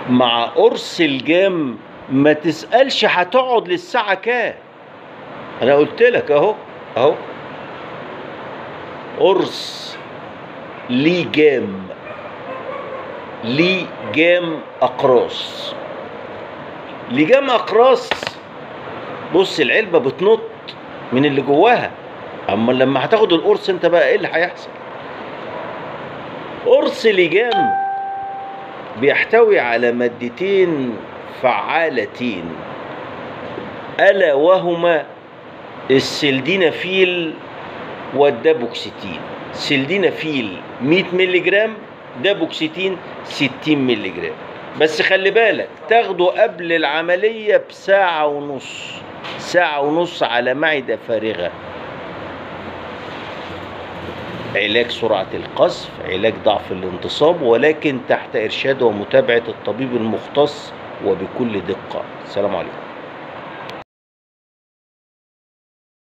مع قرص الجام ما تسألش هتقعد للساعة كام انا قلت لك اهو اهو قرص ليه جام ليه جام اقراص لجام اقراص بص العلبه بتنط من اللي جواها اما لما هتاخد القرص انت بقى ايه اللي هيحصل قرص لجام بيحتوي على مادتين فعالتين الا وهما السلدينافيل والدابوكسيتين سلدينافيل 100 مللي جرام دابوكسيتين 60 مللي جرام بس خلي بالك تاخده قبل العملية بساعة ونص ساعة ونص على معدة فارغة علاج سرعة القذف علاج ضعف الانتصاب ولكن تحت إرشاد ومتابعة الطبيب المختص وبكل دقة السلام عليكم